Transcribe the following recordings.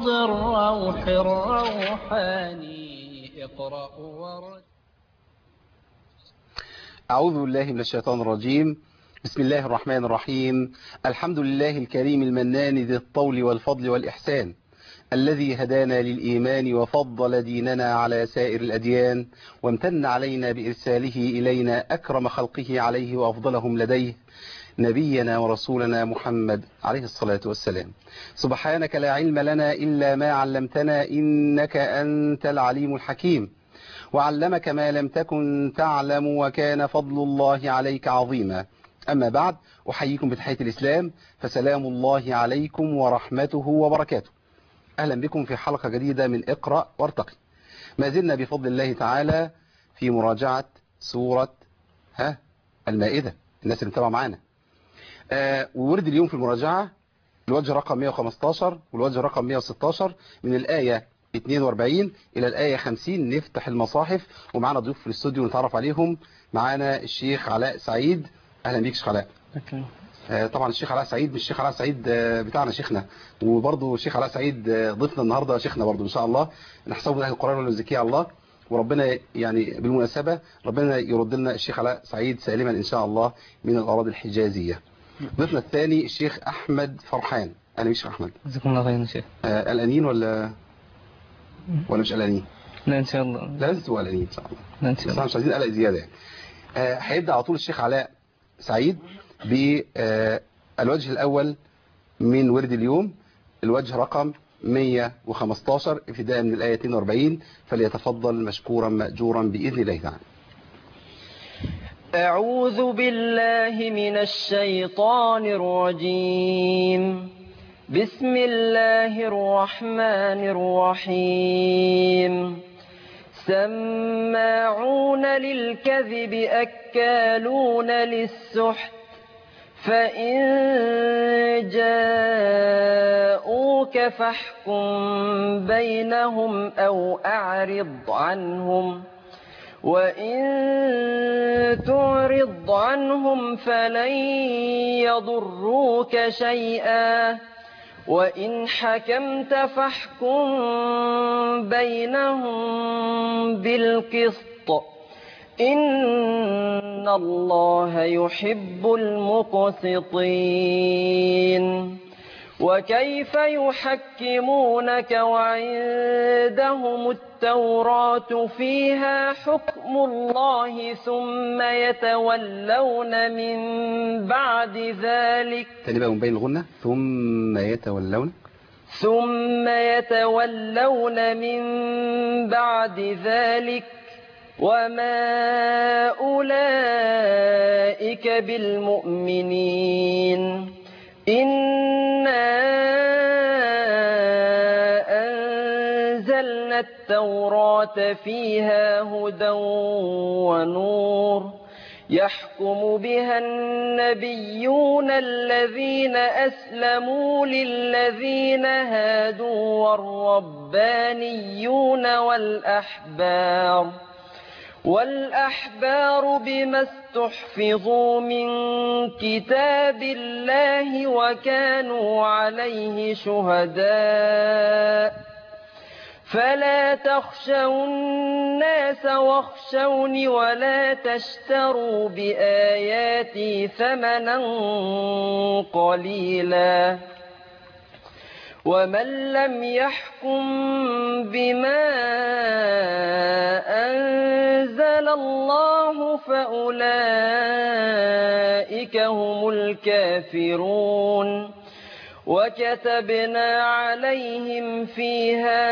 فيض الروح الروحاني اقرأ ورد أعوذ بالله من الشيطان الرجيم بسم الله الرحمن الرحيم الحمد لله الكريم المنان ذي الطول والفضل والإحسان الذي هدانا للإيمان وفضل ديننا على سائر الأديان وامتن علينا بإرساله إلينا أكرم خلقه عليه وأفضلهم لديه نبينا ورسولنا محمد عليه الصلاة والسلام سبحانك لا علم لنا إلا ما علمتنا إنك أنت العليم الحكيم وعلمك ما لم تكن تعلم وكان فضل الله عليك عظيما أما بعد أحييكم بتحية الإسلام فسلام الله عليكم ورحمته وبركاته أهلا بكم في حلقة جديدة من اقرأ وارتقي ما زلنا بفضل الله تعالى في مراجعة سورة ها المائدة الناس اللي متابعه معانا آه وورد اليوم في المراجعة الوجه رقم 115 والوجه رقم 116 من الآية 42 إلى الآية 50 نفتح المصاحف ومعنا ضيوف في الاستوديو نتعرف عليهم معانا الشيخ علاء سعيد أهلا بيك شيخ علاء آه طبعا الشيخ علاء سعيد مش الشيخ علاء سعيد آه بتاعنا شيخنا وبرضه الشيخ علاء سعيد آه ضيفنا النهارده شيخنا برضه ان شاء الله نحسبه من اهل القران والزكيه على الله وربنا يعني بالمناسبه ربنا يرد لنا الشيخ علاء سعيد سالما ان شاء الله من الاراضي الحجازيه ضيفنا الثاني الشيخ احمد فرحان اهلا بيك شيخ احمد جزاكم الله خيرا يا شيخ آه قلقانين ولا ولا مش قلقانين لا ان شاء الله لا لازم تبقوا قلقانين ان شاء الله لا ان شاء بس احنا الله مش عايزين قلق زياده يعني آه، هيبدا على طول الشيخ علاء سعيد بالوجه الاول من ورد اليوم الوجه رقم 115 ابتداء من الايه 42 فليتفضل مشكورا ماجورا باذن الله تعالى أعوذ بالله من الشيطان الرجيم بسم الله الرحمن الرحيم سماعون للكذب أكالون للسحت فإن جاءوك فاحكم بينهم أو أعرض عنهم وإن تعرض عنهم فلن يضروك شيئا وإن حكمت فاحكم بينهم بالقسط إن الله يحب المقسطين وكيف يحكمونك وعندهم التوراة فيها حكم الله ثم يتولون من بعد ذلك تاني بقى من بين الغنة ثم يتولون ثم يتولون من بعد ذلك وما أولئك بالمؤمنين إنا أنزلنا التوراة فيها هدى ونور يحكم بها النبيون الذين أسلموا للذين هادوا والربانيون والأحبار والأحبار بما استحفظوا من كتاب الله وكانوا عليه شهداء فلا تخشوا الناس واخشوني ولا تشتروا بآياتي ثمنا قليلا ومن لم يحكم بما أنزل الله فأولئك هم الكافرون وكتبنا عليهم فيها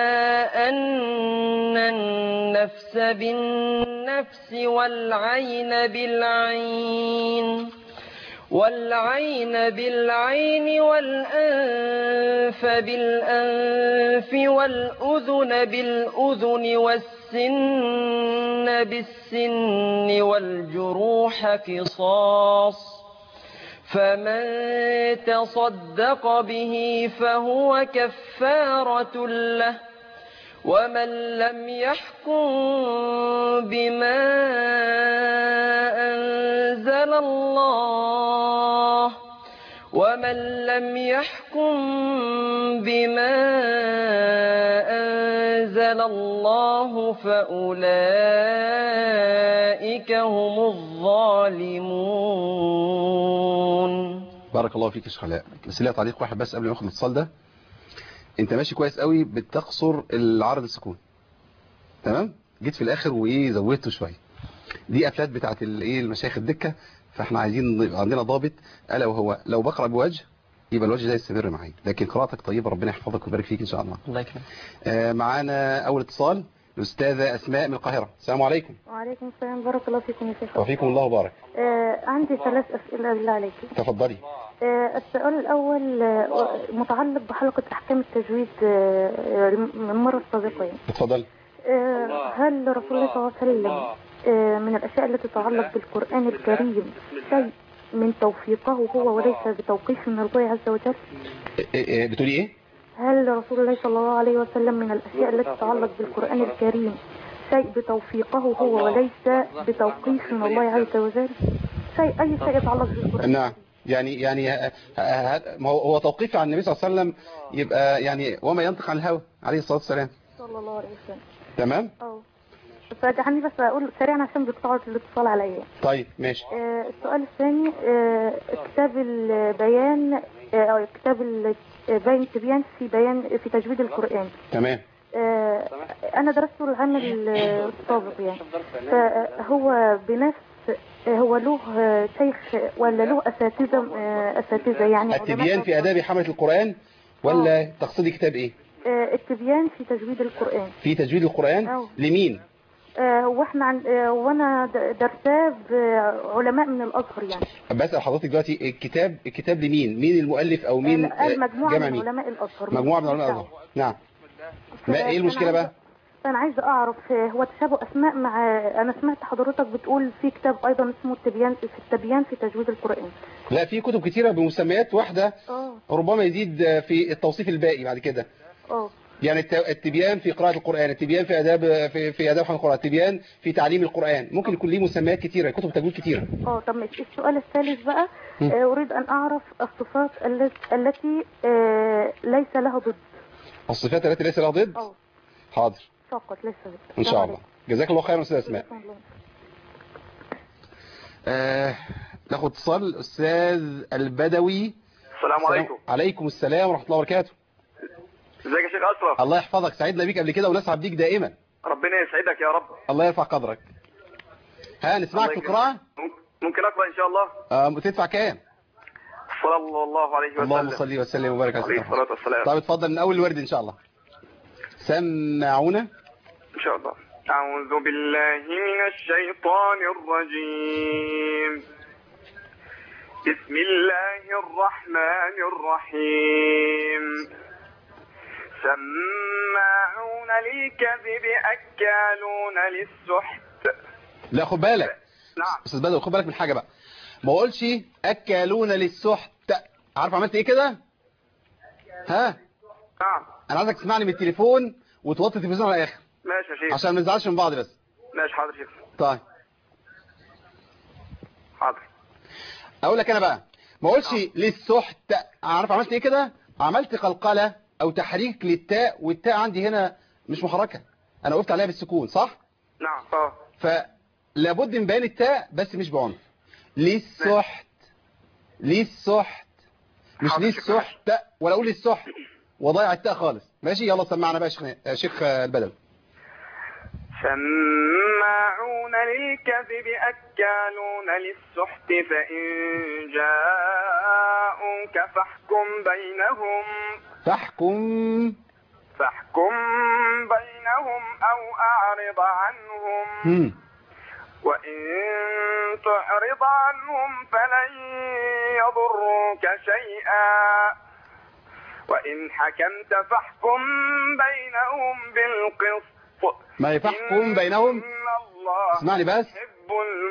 أن النفس بالنفس والعين بالعين والعين بالعين والأنف بالأنف والأذن بالأذن والسن بالسن والجروح قصاص فمن تصدق به فهو كفارة له ومن لم يحكم بما أنزل الله ومن لم يحكم يحكم بما أنزل الله فأولئك هم الظالمون بارك الله فيك يا شيخ علاء بس ليا تعليق واحد بس قبل ما ناخد الاتصال ده انت ماشي كويس قوي بتقصر العرض السكون تمام جيت في الاخر وايه زودته شويه دي افلات بتاعت الايه المشايخ الدكه فاحنا عايزين يبقى عندنا ضابط الا وهو لو بقرا بوجه يبقى الوجه ده يستمر معايا لكن قراءتك طيبه ربنا يحفظك ويبارك فيك ان شاء الله الله يكرمك آه معانا اول اتصال الاستاذه اسماء من القاهره السلام عليكم وعليكم السلام بارك الله فيكم يا شيخ وفيكم الله وبارك آه عندي ثلاث أسئلة بالله عليك تفضلي آه السؤال الأول آه متعلق بحلقة أحكام التجويد آه من المرة السابقة يعني. اتفضلي آه هل رسول الله صلى الله عليه وسلم آه من الأشياء التي تتعلق بالقرآن الكريم شيء من توفيقه هو وليس بتوقيف من الله عز وجل إيه- إيه بتقولي ايه هل رسول الله صلى الله عليه وسلم من الأشياء التي تتعلق بالقرآن الكريم شيء بتوفيقه هو وليس بتوقيف من الله عز وجل شيء أي شيء يتعلق بالقرآن نعم يعني يعني ه- ه- ه- ما هو هو توقيف عن النبي صلى الله عليه وسلم يبقى يعني وما ينطق عن الهوى عليه الصلاه والسلام صلى الله عليه وسلم تمام اه فدعني بس أقول سريعا عشان بيقطعوا الاتصال عليا طيب ماشي آه، السؤال الثاني آه، كتاب البيان آه، أو كتاب ال- آه، بيان تبيان في بيان في تجويد القرآن تمام آه، أنا درسته العام السابق يعني فهو بنفس هو له آه، شيخ ولا له أساتذة آه، أساتذة يعني علماء التبيان في اداب حمله القران ولا تقصدي كتاب ايه آه، التبيان في تجويد القرآن في تجويد القران أه. لمين آه، واحنا عن آه، وانا د- درساه بعلماء من الازهر يعني بسال حضرتك دلوقتي الكتاب الكتاب لمين مين المؤلف او مين آه، قال مجموعه جمع من مين علماء الازهر مجموعه من علماء الازهر نعم ما ايه المشكله بقى فانا عايزه اعرف آه، هو تشابه اسماء مع انا سمعت حضرتك بتقول في كتاب ايضا اسمه التبيان في التبيان في تجويد القران لا في كتب كتيره بمسميات واحده اه ربما يزيد في التوصيف الباقي بعد كده اه يعني الت- التبيان في قراءة القرآن التبيان في آداب في, في آداب حفظ القرآن التبيان في تعليم القرآن ممكن يكون ليه مسميات كتيرة كتب تجويد كتيرة اه طب ماشي السؤال الثالث بقى م. آه، اريد ان اعرف الصفات الت- التي آه، ليس لها ضد الصفات التي ليس لها ضد اه حاضر فقط ليس ضد إن شاء الله جزاك الله خيرا أستاذ أسماء السلام عليكم. آه ناخد اتصال الأستاذ البدوي السلام عليكم عليكم السلام ورحمة الله وبركاته ازيك يا شيخ اشرف الله يحفظك سعدنا بيك قبل كده ونسعد بيك دائما ربنا يسعدك يا رب الله يرفع قدرك ها نسمعك في الله القراءة يكرمك. ممكن اقرا ان شاء الله آه تدفع كام صلى الله عليه وسلم اللهم صل وسلم وبارك على عليه سيدنا محمد الصلاه والسلام طيب اتفضل من أول الورد إن شاء الله سمعونا ان شاء الله اعوذ بالله من الشيطان الرجيم بسم الله الرحمن الرحيم سماعون للكذب اكالون للسحت لا خد بالك نعم استاذ بدر خد بالك من حاجه بقى ما اقولش اكلون للسحت عارف عملت ايه كده ها نعم انا عايزك تسمعني من التليفون وتوطي التلفزيون على الاخر ماشي يا شيخ عشان ما نزعلش من بعض بس ماشي حاضر يا شيخ طيب حاضر اقول لك انا بقى ما اقولش للسحت عارف عملت ايه كده عملت قلقله او تحريك للتاء والتاء عندي هنا مش محركه انا وقفت عليها بالسكون صح نعم اه فلابد من بيان التاء بس مش بعنف للسحت للسحت مش حاضر، شكرا. للسحت ولا اقول للسحت وضيع التاء خالص ماشي يلا سمعنا بقى يا شيخ يا شيخ البدوي سماعون للكذب أكالون للسحت فإن جاءوك فاحكم بينهم فاحكم فاحكم بينهم أو أعرض عنهم هم. وإن تعرض عنهم فلن يضروك شيئا وإن حكمت فاحكم بينهم بالقسط ما يفحكم بينهم إن الله اسمعني بس يحب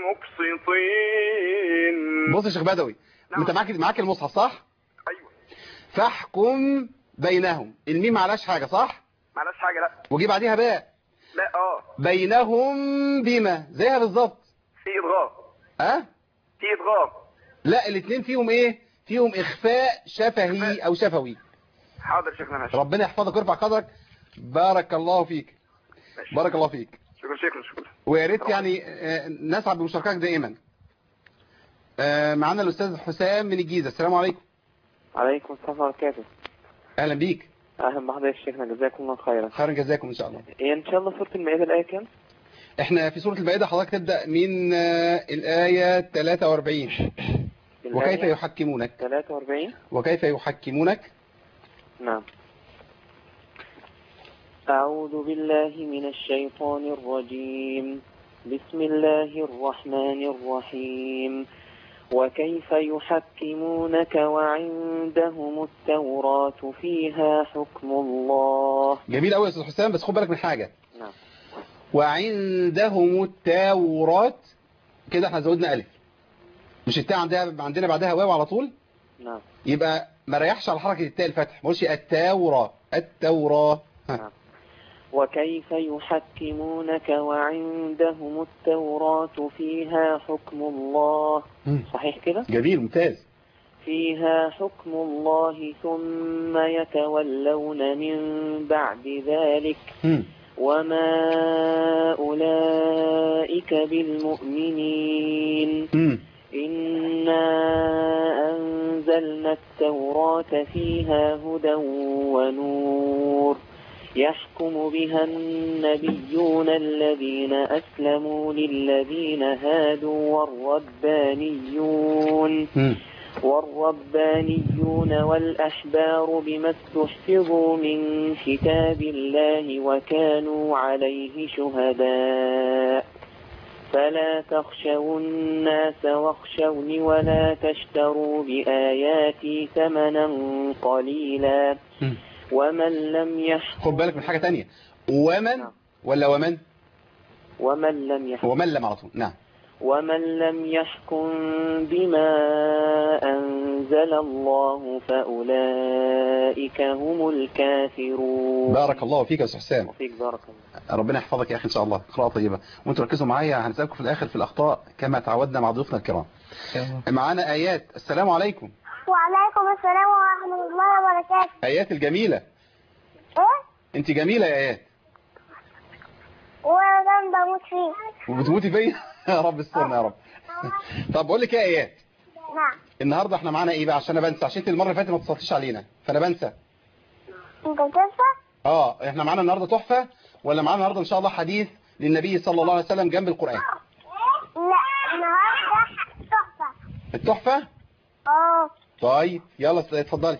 المقسطين بص يا شيخ بدوي نعم. انت معاك معاك المصحف صح أيوة فاحكم بينهم الميم معلاش حاجه صح معلش حاجة لا وجي بعديها باء لا اه بينهم بما زيها بالظبط في إضغام ها في إضغام لا الاثنين فيهم ايه فيهم إخفاء شفهي أو شفوي حاضر شيخنا ماشي ربنا يحفظك ويرفع قدرك بارك الله فيك ماشي. بارك الله فيك شكرا شكرا شكرا ويا ريت يعني آه، نسعد بمشاركتك دائما آه، معانا الأستاذ حسام من الجيزة السلام عليكم عليكم السلام ورحمة الله وبركاته أهلا بيك أهلا بحضرتك شيخنا جزاكم الله خيرا خيرا جزاكم إن شاء الله هي إن شاء الله سورة المائدة الآية كام؟ احنا في سورة المائدة حضرتك تبدأ من آه، الآية 43 وكيف يحكمونك 43 وكيف يحكمونك نعم أعوذ بالله من الشيطان الرجيم بسم الله الرحمن الرحيم وكيف يحكمونك وعندهم التوراة فيها حكم الله جميل قوي يا استاذ حسام بس خد بالك من حاجة نعم وعندهم التوراة كده احنا زودنا ألف مش التاء عندها عندنا بعدها واو على طول نعم يبقى ما ريحش على حركة التاء الفتح ما قولش التوراة التوراة ها. نعم. وكيف يحكمونك وعندهم التوراة فيها حكم الله مم. صحيح كده جميل ممتاز فيها حكم الله ثم يتولون من بعد ذلك مم. وما أولئك بالمؤمنين مم. إنا أنزلنا التوراة فيها هدى ونور يحكم بها النبيون الذين أسلموا للذين هادوا والربانيون مم. والربانيون والأحبار بما استحفظوا من كتاب الله وكانوا عليه شهداء فلا تخشوا الناس واخشوني ولا تشتروا بآياتي ثمنا قليلا مم. ومن لم يحكم خد بالك من حاجة تانية ومن نعم. ولا ومن ومن لم يحكم ومن لم على طول نعم ومن لم يحكم بما أنزل الله فأولئك هم الكافرون بارك الله فيك يا استاذ حسام وفيك بارك الله ربنا يحفظك يا اخي ان شاء الله قراءة طيبة وانتوا ركزوا معايا هنسألكم في الاخر في الاخطاء كما تعودنا مع ضيوفنا الكرام معانا ايات السلام عليكم وعليكم السلام ورحمة الله وبركاته ايات الجميلة ايه انت جميلة يا ايات وانا بموت فيه وبتموتي فيا يا رب استرنا يا رب طب بقول لك ايه يا ايات نعم النهارده احنا معانا ايه بقى عشان انا بنسى عشان انت المره اللي فاتت ما اتصلتيش علينا فانا بنسى انت بتنسى اه احنا معانا النهارده تحفه ولا معانا النهارده ان شاء الله حديث للنبي صلى الله عليه وسلم جنب القران لا النهارده تحفة التحفه اه طيب يلا اتفضلي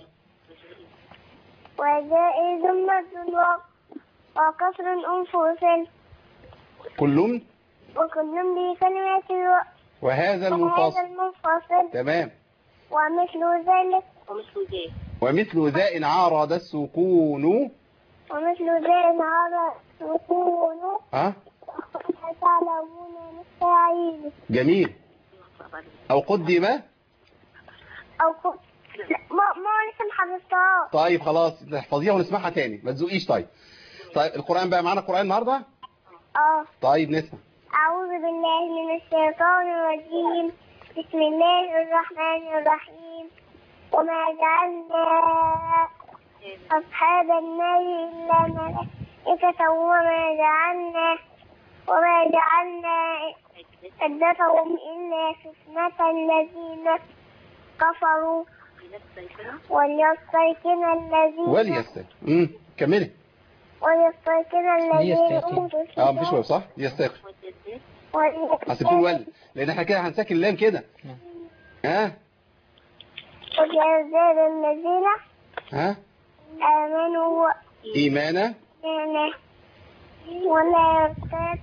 وجائز مد وكسر أنفس كلهم وكل بكلمات الوقت وهذا وهذا المنفصل المنفصل تمام ومثل ذلك ومثل ذا إن عارض السكون ومثل ذلك على سكون ها تعلمون مستعين جميل او قدم أو كنت ما ما لسه محفظتها طيب خلاص نحفظيها ونسمعها تاني ما تزوقيش طيب طيب القرآن بقى معانا القرآن النهارده اه طيب نسمع أعوذ بالله من الشيطان الرجيم بسم الله الرحمن الرحيم وما جعلنا أصحاب النار إلا ملائكة وما جعلنا وما جعلنا عدتهم إلا فتنة الذين كفروا وليستيقن الذين وليستيقن امم كملي وليستيقن الذين ليستيقن. أوتوا اه مفيش الكتاب واو صح يستيقن وليستيقن حسبتوا ولي لان احنا كده هنسكن اللام كده ها ويزداد الذين ها آمنوا ايمانا وإيمانا ولا يرتاب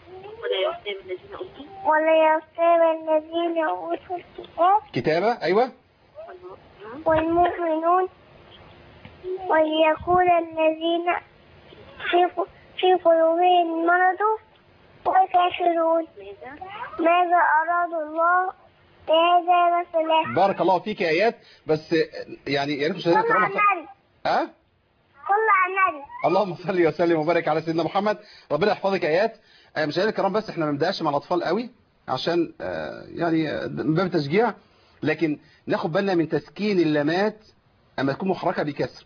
ولا يرتاب الذين أوتوا الكتاب كتابة ايوه والمؤمنون وليقول الذين في في قلوبهم مرض والكافرون ماذا أراد الله بهذا مثلا بارك الله فيك يا ايات بس يعني يا ريت مشاهدينا صلى على الكرام النبي ها صلى على النبي اللهم صل وسلم وبارك على سيدنا محمد ربنا يحفظك يا ايات آه، مشاهدينا الكرام بس احنا ما بنبداش مع الاطفال قوي عشان آه، يعني آه، من باب التشجيع لكن ناخد بالنا من تسكين اللامات اما تكون محركه بكسر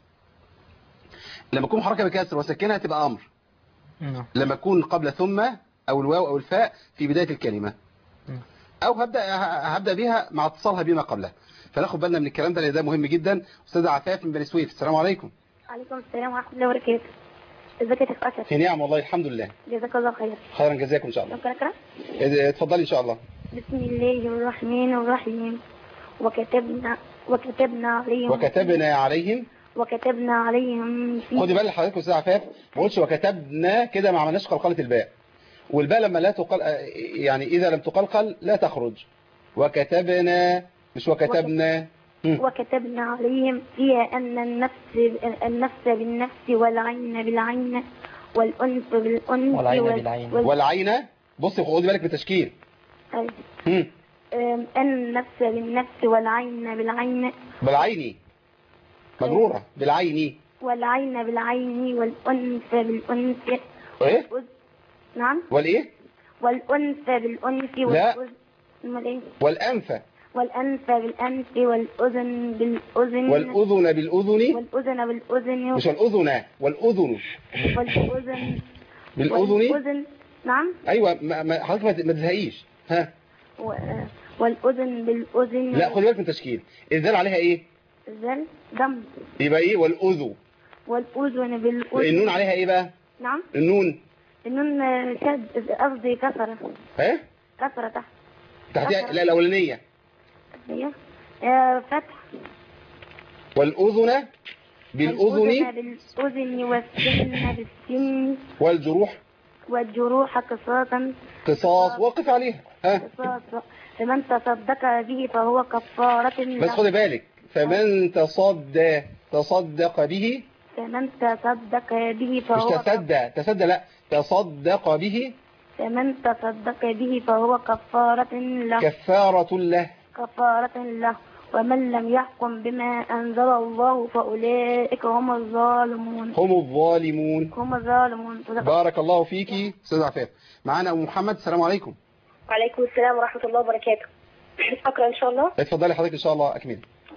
لما تكون محركه بكسر وسكنها تبقى امر نعم لما تكون قبل ثم او الواو او الفاء في بدايه الكلمه نعم. او هبدا هبدا بها مع اتصالها بما قبلها فناخد بالنا من الكلام ده لان ده مهم جدا استاذ عفاف من بني سويف السلام عليكم عليكم السلام ورحمة الله وبركاته ازيك يا شيخ أسد في نعم والله الحمد لله جزاك الله خير خيرا جزاكم ان شاء الله ممكن أقرأ إذ- اتفضلي ان شاء الله بسم الله الرحمن الرحيم وكتبنا وكتبنا عليهم وكتبنا عليهم وكتبنا عليهم في خدي بالك حضرتك يا استاذ عفاف ما قلتش وكتبنا كده ما عملناش قلقله الباء والباء لما لا تقل يعني اذا لم تقلقل لا تخرج وكتبنا مش وكتبنا مم. وكتبنا عليهم فيها أن النفس النفس بالنفس والعين بالعين والأنف بالأنف والعين وال- بالعين. وال- والعين بصي خدي بالك من التشكيل أيوة. مم. أم، النفس بالنفس والعين بالعين بالعين مجروره بالعين والعين بالعين والأنف بالأنف ايه والأذ- نعم والايه والأنف بالأنف لا. والأذن أمال إيه؟ والانف والأنف بالأنف والأذن بالأذن والاذن بالاذن والأذن بالأذن مش الاذن والاذن والأذن بالاذن والأذن نعم ايوه ما- ما- حضرتك ما ت- ما تزهقيش ها و- والأذن بالأذن لا خدي بالك من التشكيل الذال عليها ايه الذل دم يبقى ايه والاذو والأذن بالأذن النون عليها ايه بقى نعم النون النون شد قصدي كسرة ها كسرة تحت تحتها لا الاولانيه هي آه، فتح والاذن بالاذن بالأذن والسن بالسن والجروح والجروح قصاصا قصاص وقف عليها ها قصاص فمن تصدق به فهو كفارة بس له خدي بالك فمن تصدى تصدق به فمن تصدق به مش فهو تصدى تصدى لا تصدق به فمن تصدق به فهو كفارة له كفارة له كفارة له ومن لم يحكم بما أنزل الله فأولئك هم الظالمون هم الظالمون هم الظالمون صدق بارك الله فيكي استاذ عفاف معانا ام محمد السلام عليكم وعليكم السلام ورحمة الله وبركاته أقرأ إن شاء الله اتفضلي حضرتك ان شاء الله اكمل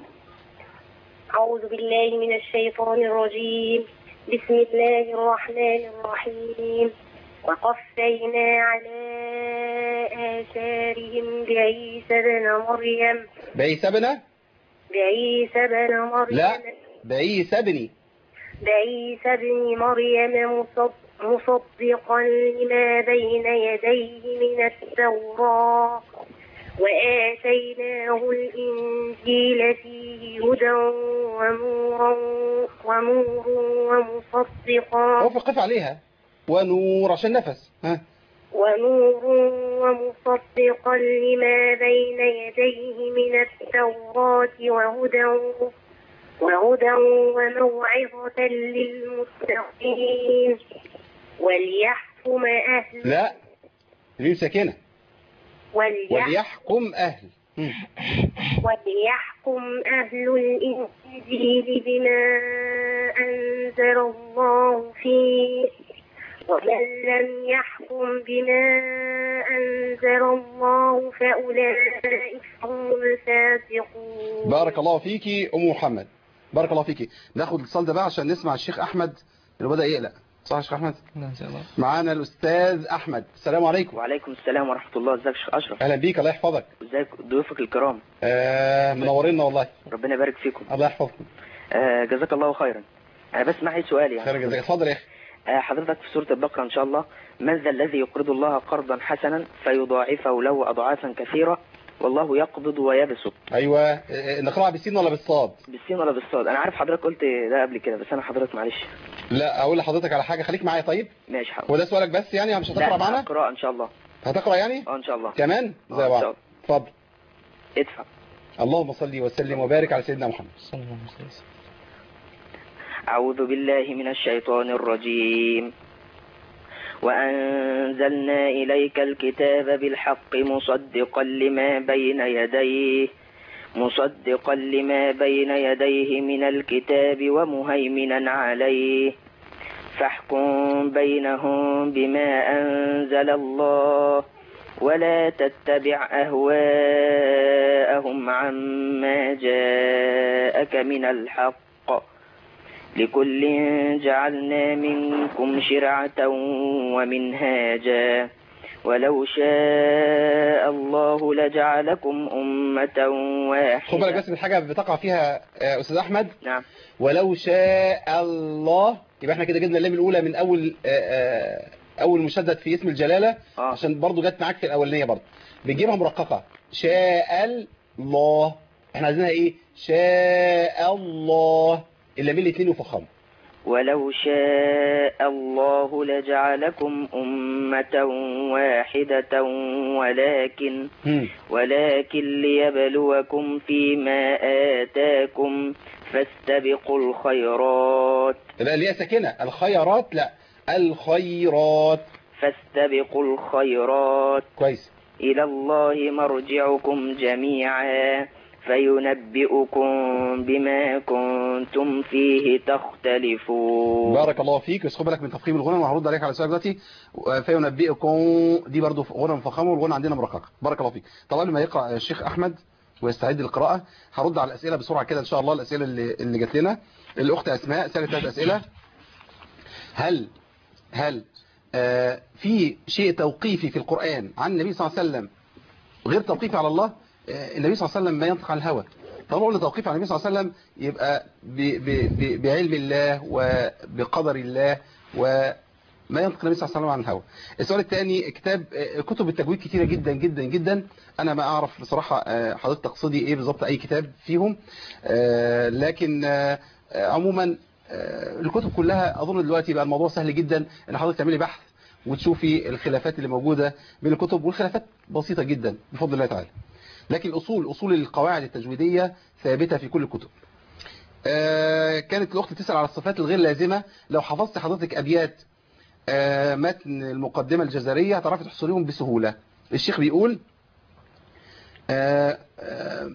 أعوذ بالله من الشيطان الرجيم بسم الله الرحمن الرحيم وقفينا على آثارهم بعيسى بن مريم بعيسى بن بعيسى بن مريم لا بعيسى بن بعيسى بن مريم مصد- مصدقا لما بين يديه من التوراة وآتيناه الإنجيل فيه هدى ونورا ونور ومصدقا وقف قف عليها ونور عشان نفس ها ونور ومصدقا لما بين يديه من التوراة وهدى وهدى وموعظة للمتقين وليحكم أهل لا ميم ساكنه وليحكم, وليحكم اهل مم. وليحكم أهل الإنجيل بما أنزل الله فيه ومن لم يحكم بما أنزل الله فأولئك هم الفاسقون بارك الله فيكي ام محمد بارك الله فيكي ناخد الاتصال ده بقى عشان نسمع الشيخ احمد اللي بدا يقلق صح يا شيخ احمد نعم إن شاء الله معانا الاستاذ احمد السلام عليكم وعليكم السلام ورحمة الله ازيك يا شيخ أشرف اهلا بيك الله يحفظك ازيك ضيوفك الكرام آه منورينا والله ربنا يبارك فيكم الله يحفظكم آه جزاك الله خيرا أنا بس معي سؤال خير يعني جزاك اتفضل يا اخي آه حضرتك في سورة البقرة إن شاء الله من ذا الذي يقرض الله قرضا حسنا فيضاعفه له أضعافا كثيرة والله يقبض ويبسط ايوه آه، نقراها بالسين ولا بالصاد بالسين ولا بالصاد أنا عارف حضرتك قلت ده قبل كده بس أنا حضرتك معلش لا اقول لحضرتك على حاجه خليك معايا طيب ماشي حاضر وده سؤالك بس يعني مش هتقرا لا معانا قراءة إن شاء الله هتقرا يعني اه إن شاء الله كمان آه، زي إن بعض شاء الله. اتفضل ادفع اللهم صل وسلم وبارك على سيدنا محمد صلى الله عليه وسلم أعوذ بالله من الشيطان الرجيم وأنزلنا إليك الكتاب بالحق مصدقا لما بين يديه مصدقا لما بين يديه من الكتاب ومهيمنا عليه فاحكم بينهم بما أنزل الله ولا تتبع أهواءهم عما جاءك من الحق لكل جعلنا منكم شرعة ومنهاجا ولو شاء الله لجعلكم أمة خد بالك واحدة بس من حاجة بتقع فيها آه، أستاذ أحمد نعم ولو شاء الله يبقى احنا كده جبنا اللام الأولى من أول آه، آه، أول مشدد في اسم الجلالة آه. عشان برضو جت معاك في الأولانية برضو بتجيبها مرققة شاء الله احنا عايزينها ايه شاء الله اللامين الاثنين يفخموا ولو شاء الله لجعلكم أمة واحدة ولكن هم. ولكن ليبلوكم فيما آتاكم فاستبقوا الخيرات يبقى اللي هي ساكنة الخيرات لا الخيرات فاستبقوا الخيرات كويس إلى الله مرجعكم جميعا فينبئكم بما كنتم فيه تختلفون بارك الله فيك بس خد بالك من تفخيم الغنى وانا هرد عليك على السؤال دلوقتي فينبئكم دي برضو غنى مفخمه والغنى عندنا مرققه بارك الله فيك طب قبل ما يقرا الشيخ احمد ويستعد للقراءه هرد على الاسئله بسرعه كده ان شاء الله الاسئله اللي اللي جات لنا الاخت اسماء سالت ثلاث اسئله هل هل آه في شيء توقيفي في القران عن النبي صلى الله عليه وسلم غير توقيفي على الله آه، النبي صلى الله عليه وسلم ما ينطق عن الهوى طالما قلنا توقيف على النبي صلى الله عليه وسلم يبقى ب ب ب بعلم الله وبقدر الله وما ينطق النبي صلى الله عليه وسلم عن الهوى السؤال الثاني كتاب آه، كتب التجويد كتيرة جدا جدا جدا انا ما اعرف بصراحة آه، حضرتك تقصدي ايه بالظبط اي كتاب فيهم آه، لكن آه، آه، عموما آه، الكتب كلها اظن دلوقتي بقى الموضوع سهل جدا ان حضرتك تعملي بحث وتشوفي الخلافات اللي موجودة بين الكتب والخلافات بسيطة جدا بفضل الله تعالى لكن الأصول أصول القواعد التجويدية ثابتة في كل الكتب آه، كانت الأخت تسأل على الصفات الغير لازمة لو حفظت حضرتك أبيات آه، متن المقدمة الجزرية هتعرفي تحصليهم بسهولة الشيخ بيقول آه، آه،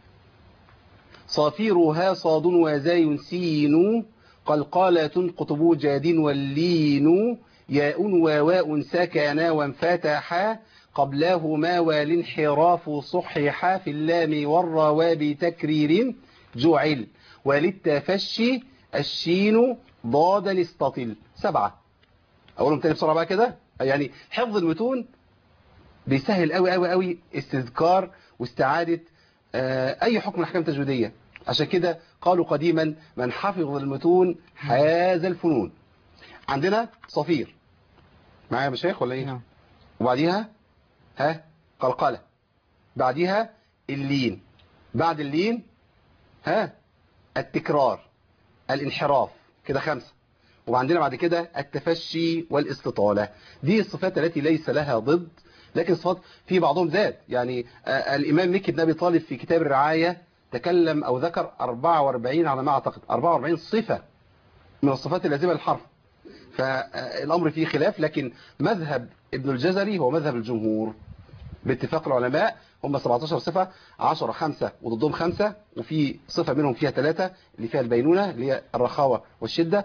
صافيرها صاد وزاي سين قلقالة قطب جاد واللين ياء وواء سكنا وانفتحا قبلهما والانحراف صححا في اللام والروا بتكرير جعل وللتفشي الشين ضاد استطل سبعة أقولهم تاني بسرعة بقى كده يعني حفظ المتون بيسهل قوي قوي قوي استذكار واستعادة آه، أي حكم من الأحكام التجويدية عشان كده قالوا قديما من حفظ المتون حاز الفنون عندنا صفير معايا يا مشايخ ولا ايه نعم وبعديها ها قلقلة بعديها اللين بعد اللين ها التكرار الانحراف كده خمسة وعندنا بعد كده التفشي والاستطالة دي الصفات التي ليس لها ضد لكن صفات في بعضهم زاد يعني آه، الإمام مكي بن أبي طالب في كتاب الرعاية تكلم أو ذكر 44 على ما أعتقد 44 صفة من الصفات اللازمة للحرف فالأمر فيه خلاف لكن مذهب ابن الجزري هو مذهب الجمهور باتفاق العلماء هم 17 صفة 10 خمسة وضدهم خمسة وفي صفة منهم فيها ثلاثة اللي فيها البينونة اللي هي الرخاوة والشدة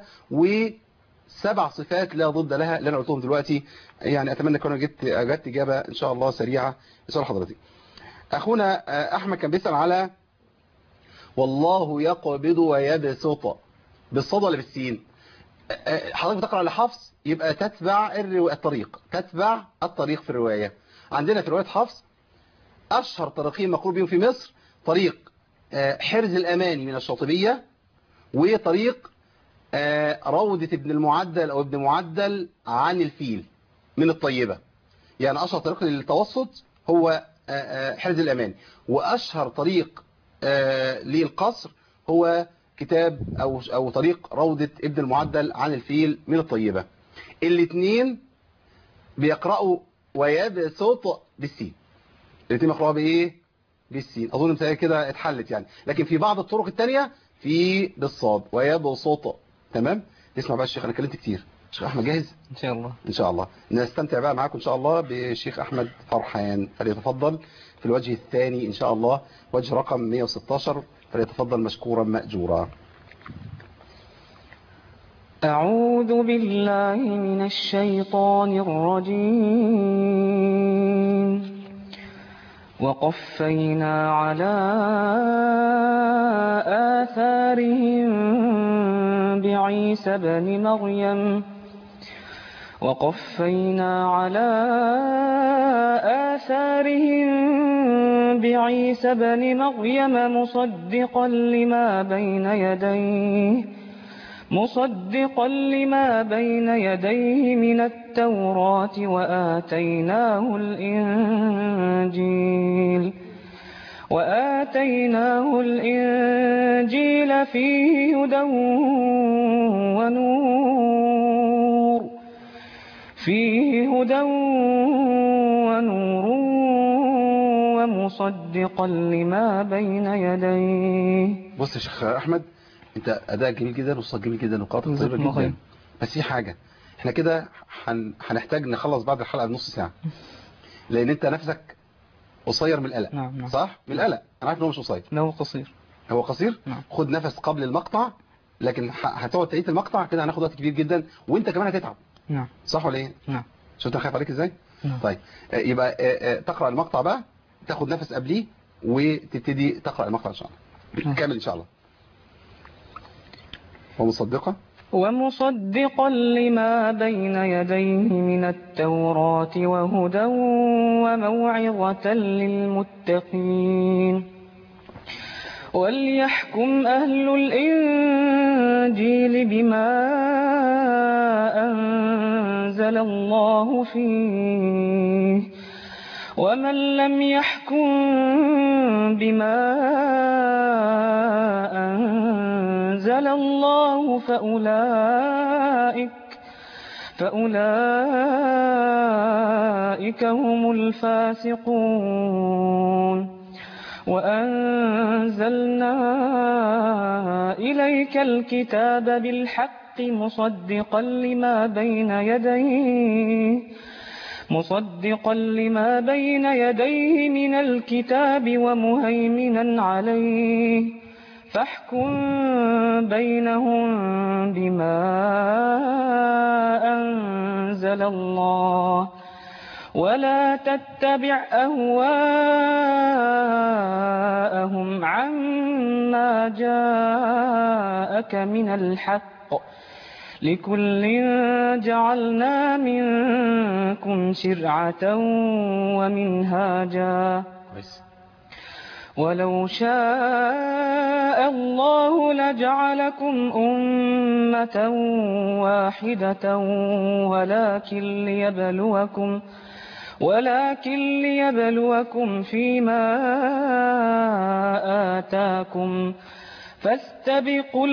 وسبع صفات لا ضد لها اللي أنا قلتهم دلوقتي يعني أتمنى أكون جبت أجبت إجابة إن شاء الله سريعة لسؤال حضرتك أخونا آه، أحمد كان بيسأل على والله يقبض ويبسط بالصاد ولا بالسين آه، حضرتك بتقرأ لحفص يبقى تتبع الرو- الطريق تتبع الطريق في الرواية عندنا في رواية حفص أشهر طريقين مقول بهم في مصر طريق آه، حرز الأماني من الشاطبية وطريق آه، روضة ابن المعدل أو ابن معدل عن الفيل من الطيبة يعني أشهر طريق للتوسط هو آه، آه، حرز الأماني وأشهر طريق آه، للقصر هو كتاب أو أو طريق روضة ابن المعدل عن الفيل من الطيبة الاثنين بيقرأوا ويبسط بالسين الاثنين بيقرأوها بايه بالسين اظن مثلا كده اتحلت يعني لكن في بعض الطرق التانية في بالصاد ويبسط تمام نسمع بقى الشيخ انا اتكلمت كتير الشيخ احمد جاهز إن شاء الله ان شاء الله نستمتع بقى معاكم ان شاء الله بالشيخ احمد فرحان فليتفضل في الوجه الثاني ان شاء الله وجه رقم 116 فليتفضل مشكورا مأجورا أعوذ بالله من الشيطان الرجيم وقفينا على آثارهم بعيسى بن مريم وقفينا على آثارهم بعيسى بن مريم مصدقا لما بين يديه مصدقا لما بين يديه من التوراة وآتيناه الإنجيل وآتيناه الإنجيل فيه هدى ونور فيه هدى ونور ومصدقا لما بين يديه بص يا شيخ احمد انت اداء جميل جدا وصوت جميل جدا وقاطع جزاك طيبه الله خير. جدا بس في حاجه احنا كده هن... هنحتاج نخلص بعد الحلقه بنص ساعه لان انت نفسك قصير من القلق نعم نعم صح من القلق انا عارف ان هو مش قصير له قصير هو قصير نعم. خد نفس قبل المقطع لكن ه- هتقعد تعيد المقطع كده هناخد وقت كبير جدا وانت كمان هتتعب نعم صح ولا ايه نعم شفت انا خايف عليك ازاي نعم. طيب آه، يبقى آه، آه، تقرا المقطع بقى تاخد نفس قبليه وتبتدي تقرا المقطع ان شاء الله نعم. كامل ان شاء الله ومصدقه ومصدقا لما بين يديه من التوراة وهدى وموعظة للمتقين وليحكم أهل الإنجيل بما أنزل الله فيه ومن لم يحكم بما أنزل الله فأولئك فأولئك هم الفاسقون وأنزلنا إليك الكتاب بالحق مصدقا لما بين يديه مصدقا لما بين يديه من الكتاب ومهيمنا عليه فاحكم بينهم بما أنزل الله ولا تتبع أهواءهم عما جاءك من الحق لكل جعلنا منكم شرعة ومنهاجا كويس ولو شاء الله لجعلكم أمة واحدة ولكن ليبلوكم ولكن ليبلوكم فيما آتاكم فاستبقوا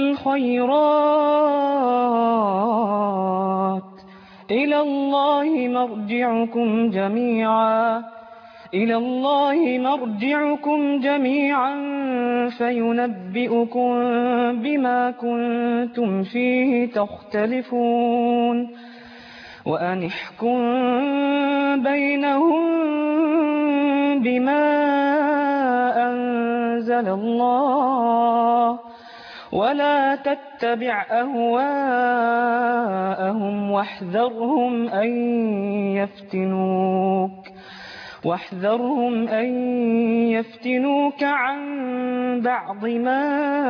الخيرات إلى الله مرجعكم جميعا إلى الله مرجعكم جميعا فينبئكم بما كنتم فيه تختلفون وأن احكم بينهم بما أنزل الله ولا تتبع أهواءهم واحذرهم أن يفتنوك واحذرهم أن يفتنوك عن بعض ما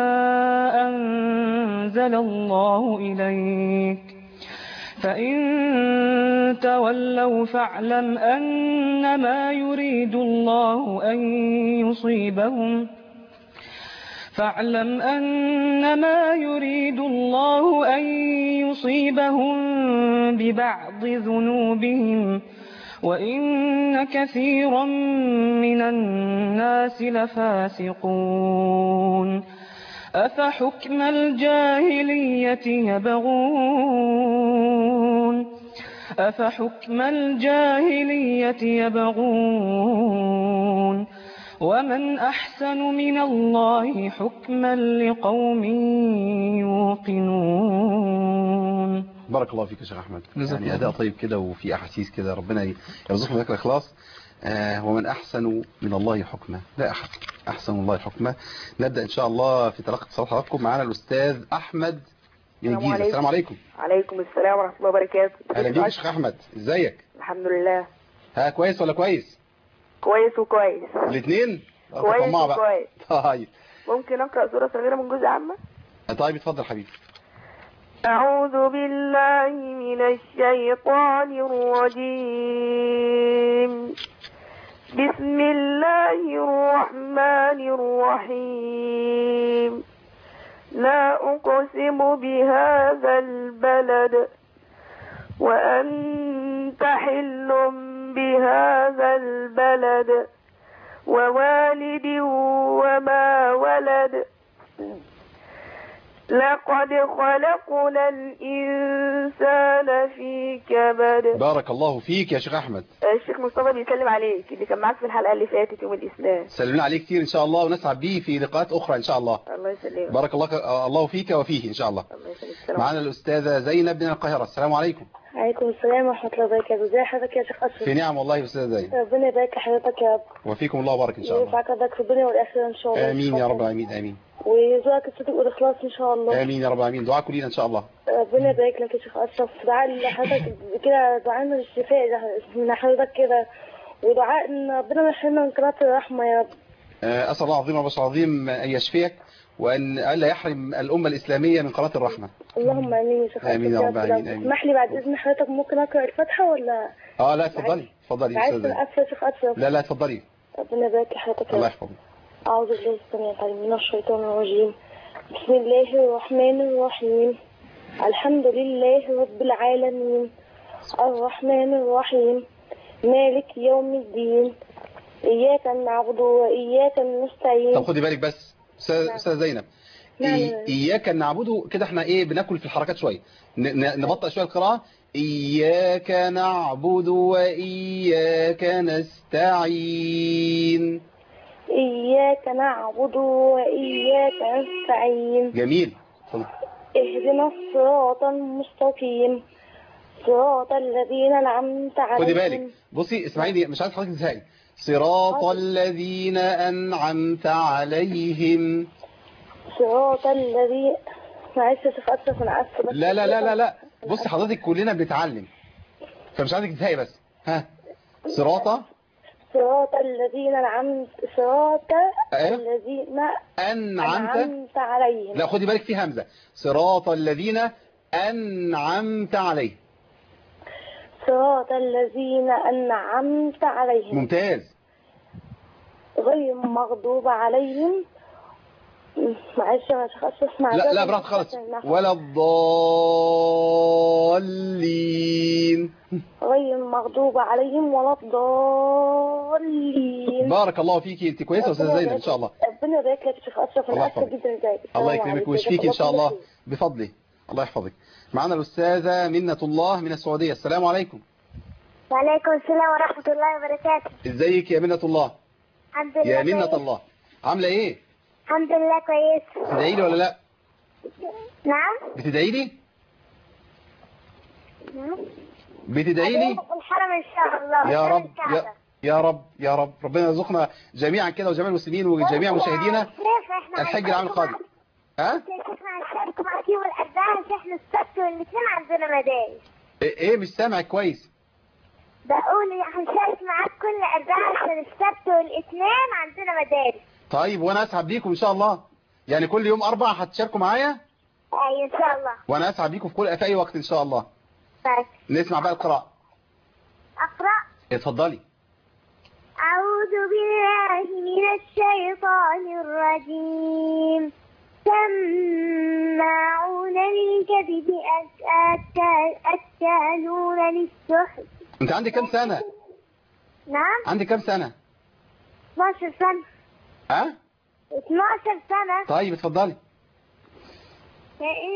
أنزل الله إليك فإن تولوا فاعلم أنما يريد الله أن يصيبهم فاعلم أنما يريد الله أن يصيبهم ببعض ذنوبهم وإن كثيرا من الناس لفاسقون أفحكم الجاهلية يبغون أفحكم الجاهلية يبغون ومن أحسن من الله حكما لقوم يوقنون بارك الله فيك يا شيخ احمد جزاك يعني الله اداء خير. طيب كده وفي احاسيس كده ربنا يرزقنا ذلك الاخلاص آه ومن احسن من الله حكما لا احد احسن من الله حكما نبدا ان شاء الله في تلقي اتصالات حضراتكم معانا الاستاذ احمد من السلام الجيزة السلام عليكم عليكم السلام ورحمة الله وبركاته اهلا بيك يا شيخ احمد ازيك الحمد لله ها كويس ولا كويس كويس وكويس الاثنين كويس طماع بقى وكويس طيب ممكن أقرأ سورة صغيرة من جزء عامة طيب اتفضل حبيبي أعوذ بالله من الشيطان الرجيم بسم الله الرحمن الرحيم لا أقسم بهذا البلد وأنت حل بهذا البلد ووالد وما ولد لقد خلقنا الإنسان في كبد بارك الله فيك يا شيخ احمد الشيخ مصطفى بيسلم عليك اللي كان معاك في الحلقة اللي فاتت يوم الإسلام سلمنا عليه كتير ان شاء الله ونسعد بيه في لقاءات اخرى ان شاء الله الله يسلمك بارك الله الله فيك وفيه ان شاء الله الله يسلمك السلام معانا الاستاذه زينب من القاهره السلام عليكم عليكم السلام ورحمة الله وبركاته ازي حضرتك يا شيخ أشرف في نعم والله يا استاذه زينب ربنا يبارك لحضرتك يا رب وفيكم الله بارك ان شاء الله ويرفعك قدرك في الدنيا والآخرة إن شاء الله امين يا رب العالمين امين ويرزقك الصدق والإخلاص إن شاء الله امين يا رب العالمين دعاءكم لينا ان شاء الله ربنا يبارك لك يا شيخ أشرف دعاء لحضرتك كده دعاء من الشفاء من حضرتك كده ودعاء إن ربنا يحرمنا من قناة الرحمة يا رب آه، اسال الله العظيم وبشر العظيم ان يشفيك وان الا يحرم الامه الاسلاميه من قناه الرحمه اللهم آمين يا شيخ آمين يا أشرف رب رب. العالمين، لو آمين. تسمح لي بعد إذن حضرتك ممكن أقرأ الفاتحة ولا اه لا اتفضلي اتفضلي يا عايز استاذه زينب. أقفل يا شيخ أشرف لا لا اتفضلي ربنا يبارك لحضرتك يا الله رب يحفظك أعوذ بالله السميع العليم من الشيطان الرجيم بسم الله الرحمن الرحيم الحمد لله رب العالمين الرحمن الرحيم مالك يوم الدين إياك نعبد وإياك نستعين طب خدي بالك بس استاذه أستاذة زينب نعم. إي- اياك نعبد كده احنا ايه بناكل في الحركات شويه ن- ن- نبطئ شويه القراءه اياك نعبد واياك نستعين إياك نعبد وإياك نستعين جميل اتفضل. اهدنا الصراط المستقيم صراط الذين أنعمت عليهم خدي بالك بصي اسمعيني مش عايز حضرتك تزهقي صراط الذين انعمت عليهم صراط الذي معلش يا شيخ أشرف أنا آسفة بس لا لا لا لا لا بصي حضرتك كلنا بنتعلم فمش عايزك تزهقي بس ها صراط صراط الذين أنعمت صراط إيه؟ الذين انعمت أنعمت عليهم لا خدي بالك في همزة صراط الذين أنعمت عليهم صراط الذين أنعمت عليهم ممتاز غير مغضوب عليهم معلش يا شيخ أشرف مع لا ذلك لا براحتك خالص نحن ولا الضالين غير المغضوب عليهم ولا الضالين بارك الله فيكي انت كويسه يا استاذه زينب ان شاء الله ربنا يبارك لك يا شيخ أشرف الله أنا آسفة يحفظك. جدا لذلك الله السلام يكرمك عليكم. ويشفيك ان شاء جزاك الله خير. بفضله الله يحفظك معنا الاستاذه منة الله من السعوديه السلام عليكم وعليكم السلام ورحمة الله وبركاته ازيك يا منة الله الحمد لله يا منة كويس. الله عامله ايه الحمد لله كويس بتدعي لي ولا لا نعم بتدعي لي نعم بتدعي لي في الحرم إن شاء الله يا قدام رب الكعبة. يا, يا رب يا رب ربنا يرزقنا جميعا كده وجميع المسلمين وجميع مشاهدينا شيخ احنا الحج العام القادم ها يا شيخنا هنشارك معاك يوم الأربعاء احنا السبت والاثنين عندنا مدارس ايه إيه مش سامع كويس بقول هنشارك معاك كل أربعاء عشان السبت والاثنين عندنا مدارس طيب وانا اسعد بيكم ان شاء الله يعني كل يوم اربع هتشاركوا معايا أي إن شاء الله وانا اسعد بيكم في كل في اي وقت ان شاء الله طيب نسمع بقى القراءة أقرأ اتفضلي أعوذ بالله من الشيطان الرجيم سماعون للكذب أك- أك- أكالون للسحت انت عندك كام سنة نعم عندك كام سنة 12 سنة ها 12 سنة طيب اتفضلي فإن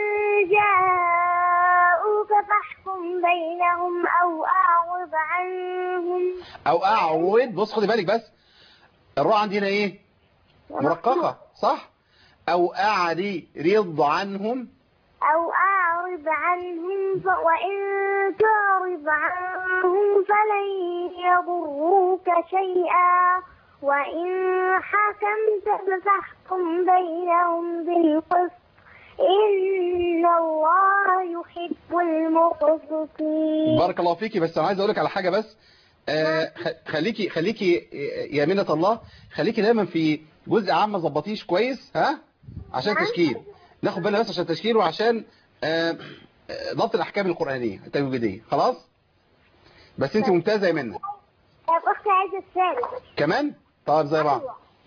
جاءوك فاحكم بينهم أو أعرض عنهم او اعود بص خدي بالك بس الراء عندنا ايه مرققة صح او اعري رض عنهم أو أعرض عنهم ف... وإن تعرض عنهم فلن يضروك شيئا وإن حكمت فاحكم بينهم بالقسط إن الله يحب المقسطين بارك الله فيكي بس انا عايز اقول لك على حاجه بس آه خ- خليكي خليكي يا منة الله خليكي دايما في جزء عام ما ظبطيش كويس ها عشان تشكيل ناخد بالنا بس عشان تشكيل وعشان آه، آه، ضبط الاحكام القرانيه التجويديه خلاص بس انت ممتازه يا منة طب أختي عايزة الثالث كمان طيب زي بعض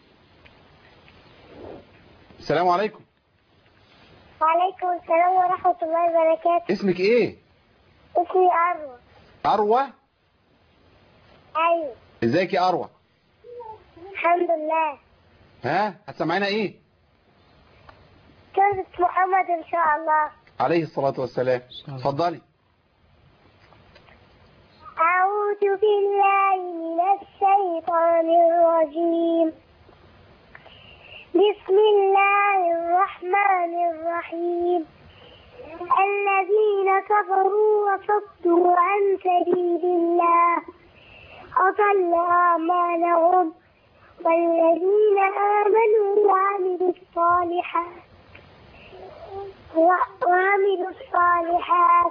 السلام عليكم وعليكم السلام ورحمة الله وبركاته اسمك ايه اسمي أروى اروى أيوة ازيك يا اروى الحمد لله ها هتسمعينا ايه سورة محمد إن شاء الله عليه الصلاه والسلام اتفضلي أعوذ بالله من الشيطان الرجيم بسم الله الرحمن الرحيم الذين كفروا وصدوا عن سبيل الله أضل أعمالهم والذين آمنوا وعملوا الصالحات و- وعملوا الصالحات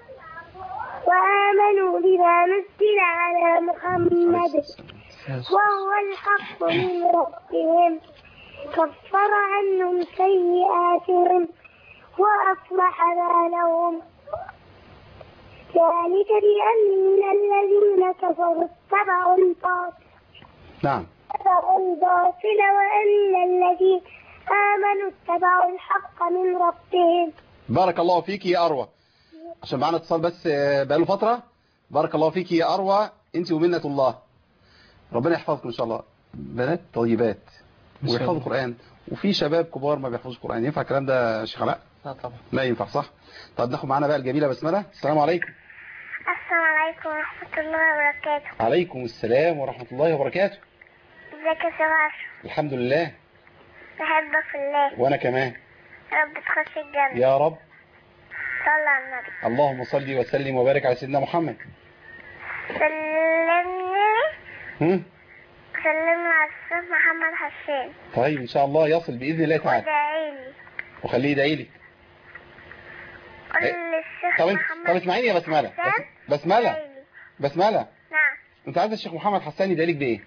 وآمنوا بما نزل على محمد وهو الحق من ربهم كفر عنهم سيئاتهم وأصلح بالهم ذلك بأن الذين كفروا اتبعوا الباطل نعم اتبعوا الباطل وأن الذين آمنوا اتبعوا الحق من ربهم بارك الله فيك يا أروى عشان معانا اتصال بس آه، بقاله فترة بارك الله فيك يا أروى انت ومنة الله ربنا يحفظكم إن شاء الله بنات طيبات ما شاء ويحفظوا الله. القرآن وفي شباب كبار ما بيحفظوش القرآن ينفع الكلام ده يا شيخ علاء لا طبعا لا ينفع صح طب ناخد معانا بقى الجميلة بسملة السلام عليكم السلام عليكم ورحمة الله وبركاته عليكم السلام ورحمة الله وبركاته ازيك يا سماح الحمد لله بحبك في الله وأنا كمان يا رب تخش الجنة يا رب صلى على النبي اللهم صل وسلم وبارك على سيدنا محمد سلمني هم؟ سلمني على الشيخ محمد حسين طيب إن شاء الله يصل بإذن الله تعالى وادعيلي وخليه يدعي لي قول إيه؟ للشيخ طب انت محمد طب اسمعيني يا بسملة حسان بس- بسملة يدعيلي. بسملة نعم انت عايز الشيخ محمد حسان يدعي لك بايه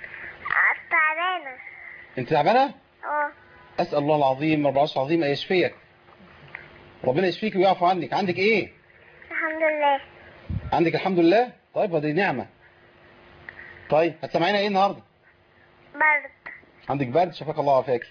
تعبانة انت تعبانه اه اسال الله العظيم رب العرش العظيم ان يشفيك ربنا يشفيك ويعفو عنك عندك ايه الحمد لله عندك الحمد لله طيب دي نعمه طيب هتسمعينا ايه النهارده برد عندك برد شفاك الله وعافاك